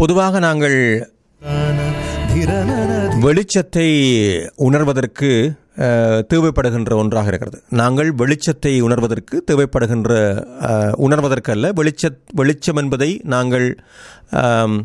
பொதுவாக நாங்கள் வெளிச்சத்தை உணர்வதற்கு அஹ், தேவைப்படுகின்ற ஒன்றாக இருக்கிறது நாங்கள் வெளிச்சத்தை உணர்வதற்கு தேவைப்படுகின்ற அஹ், உணர்வதற்கு அல்ல வெளிச்ச வெளிச்சம் என்பதை நாங்கள் ஆம்,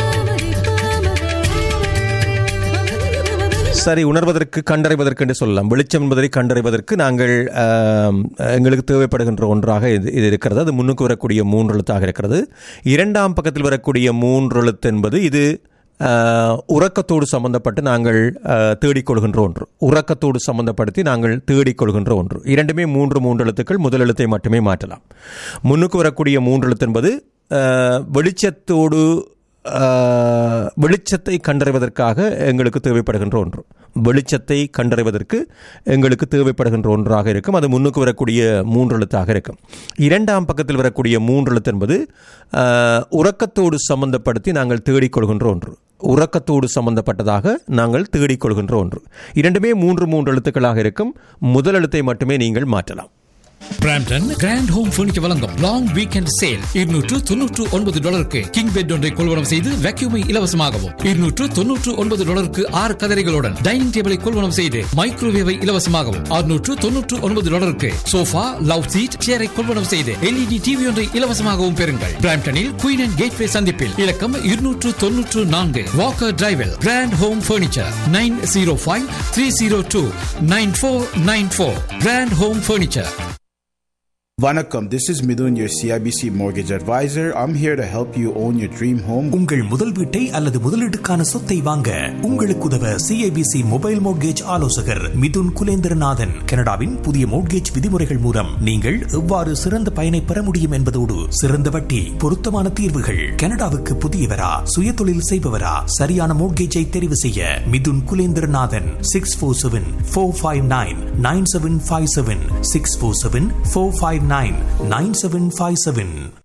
சரி உணர்வதற்கு கண்டறிவதற்கு என்று சொல்லலாம் வெளிச்சம் என்பதை கண்டறிவதற்கு நாங்கள் ஆம், எங்களுக்கு தேவைப்படுகின்ற ஒன்றாக இது இது இருக்கிறது அது முன்னுக்கு வரக்கூடிய மூன்று எழுத்தாக இருக்கிறது இரண்டாம் பக்கத்தில் வரக்கூடிய மூன்று எழுத்து என்பது இது ஆஹ், உறக்கத்தோடு சம்பந்தப்பட்டு நாங்கள் ஆஹ், தேடிக்கொள்கின்ற ஒன்று உறக்கத்தோடு சம்பந்தப்படுத்தி நாங்கள் தேடிக்கொள்கின்ற ஒன்று இரண்டுமே மூன்று மூன்று எழுத்துக்கள் முதல் எழுத்தை மட்டுமே மாற்றலாம் முன்னுக்கு வரக்கூடிய மூன்று எழுத்து என்பது ஆஹ், வெளிச்சத்தோடு ஆஹ், வெளிச்சத்தை கண்டறிவதற்காக எங்களுக்கு தேவைப்படுகின்ற ஒன்று வெளிச்சத்தை கண்டறிவதற்கு எங்களுக்கு தேவைப்படுகின்ற ஒன்றாக இருக்கும் அது முன்னுக்கு வரக்கூடிய மூன்று எழுத்தாக இருக்கும் இரண்டாம் பக்கத்தில் வரக்கூடிய மூன்று எழுத்து என்பது ஆஹ், உறக்கத்தோடு சம்பந்தப்படுத்தி நாங்கள் தேடிக்கொள்கின்ற ஒன்று உறக்கத்தோடு சம்பந்தப்பட்டதாக நாங்கள் தேடிக்கொள்கின்ற ஒன்று இரண்டுமே மூன்று மூன்று எழுத்துக்களாக இருக்கும் முதல் எழுத்தை மட்டுமே நீங்கள் மாற்றலாம் பிராம்டன் கிராண்ட் ஹோம் ஃபர்னிச்சர் வழங்கும் லாங் வீக்கெண்ட் சேல் இருநூற்று தொன்னூற்று ஒன்பது டாலருக்கு கிங் பெட் ஒன்றை கொள்வனம் செய்து வேக்யூமை இலவசமாகவும் இருநூற்று தொன்னூற்று ஒன்பது டாலருக்கு ஆறு கதரைகளுடன் டைனிங் டேபிளை கொள்வனம் செய்து மைக்ரோவேவை இலவசமாகவும் அறுநூற்று தொன்னூற்று ஒன்பது டாலருக்கு சோஃபா லவ் சீட் சேரை கொள்வனம் செய்து எல்இடி டிவி ஒன்றை இலவசமாகவும் பெறுங்கள் பிராம்டனில் குயின் அண்ட் கேட்வே சந்திப்பில் இலக்கம் இருநூற்று தொன்னூற்று நான்கு வாக்கர் டிரைவில் Grand Home Furniture nine zero five three zero two nine four nine four Grand Home Furniture Vanakkam, this is Midun, your CIBC mortgage advisor. I'm here to help you own your dream home. உங்கள் முதல் வீட்டை அல்லது முதலீட்டுக்கான சொத்தை வாங்க உங்களுக்கு உதவ CIBC mobile mortgage ஆலோசகர் மிதுன் குலேந்திரநாதன் கனடாவின் புதிய மோட்கேஜ் விதிமுறைகள் மூலம் நீங்கள் எவ்வாறு சிறந்த பயனை பெற முடியும் என்பதோடு சிறந்த வட்டி பொருத்தமான தீர்வுகள் கனடாவுக்கு புதியவரா சுய தொழில் செய்பவரா சரியான மோட்கேஜை தெரிவு செய்ய Mithun Kulendranathan six four seven four five nine nine seven five seven six four seven four five nine nine seven five seven